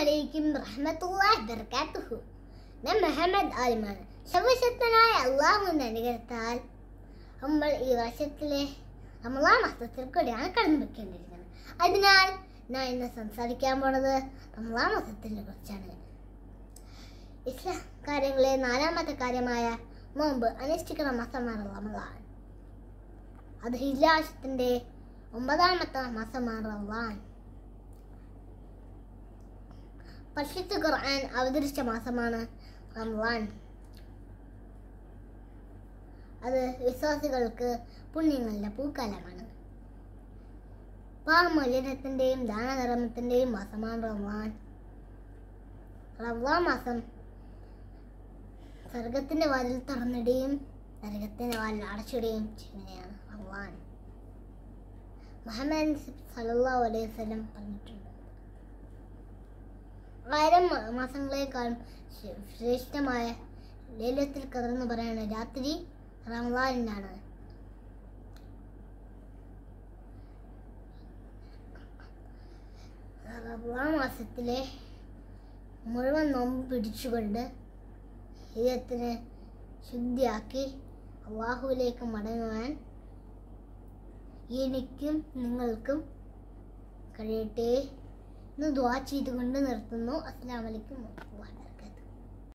അലൈക്കും റഹ്മത്തുള്ളാഹി ബർക്കാത്തുഹു ഞാൻ മുഹമ്മദ് ആലിമാണ് സർവശക്തനായ അള്ളാഹുവിന്റെ അനുഗ്രഹത്താൽ നമ്മൾ ഈ വർഷത്തിലെ റമളാൻ മാസത്തിൽ കൂടിയാണ് കടന്നു വെക്കേണ്ടിയിരിക്കുന്നത് അതിനാൽ ഞാൻ ഇന്ന് സംസാരിക്കാൻ പോണത് റമളാൻ മാസത്തിനെ കുറിച്ചാണ് ഇസ്ലാം കാര്യങ്ങളെ നാലാമത്തെ കാര്യമായ നോമ്പ് അനുഷ്ഠിക്കുന്ന മാസമാണ് റമളാൻ അത് ഹിജാശത്തിന്റെ ഒമ്പതാമത്തെ മാസമാണ് റമളാൻ പരിശുദ്ധ ഖുർആൻ അവതരിച്ച മാസമാണ് റംലാൻ അത് വിശ്വാസികൾക്ക് പുണ്യങ്ങളുടെ പൂക്കാലമാണ് പാമോചനത്തിന്റെയും ദാനധർമ്മത്തിന്റെയും മാസമാണ് റംലാൻ റംലാൻ മാസം സ്വർഗത്തിന്റെ വാതിൽ തുറന്നിടുകയും നരകത്തിന്റെ വാതിൽ അടച്ചിടുകയും ചെയ്യുന്നതാണ് റംലാൻ മുഹമ്മദ് സല്ലല്ലാഹു അലൈഹി വസല്ലം പറഞ്ഞിട്ടുണ്ട് ആയിരം മ- മാസങ്ങളെക്കാളും ശ്ര- ശ്രേഷ്ഠമായ ലേലത്തിൽ കതർന്ന് പറയുന്ന രാത്രി റമദാനിനാണ് റമദാൻ മാസത്തിലെ മുഴുവൻ നോമ്പ് പിടിച്ചുകൊണ്ട് ഹൃദയത്തിന് ശുദ്ധിയാക്കി അള്ളാഹുവിലേക്ക് മടങ്ങുവാൻ എനിക്കും നിങ്ങൾക്കും കഴിയട്ടെ എന്ന് ദ്വാ ചെയ്തുകൊണ്ട് നിർത്തുന്നു അസ്സാം വലൈക്കും വാഹമത്തുള്ളാഹി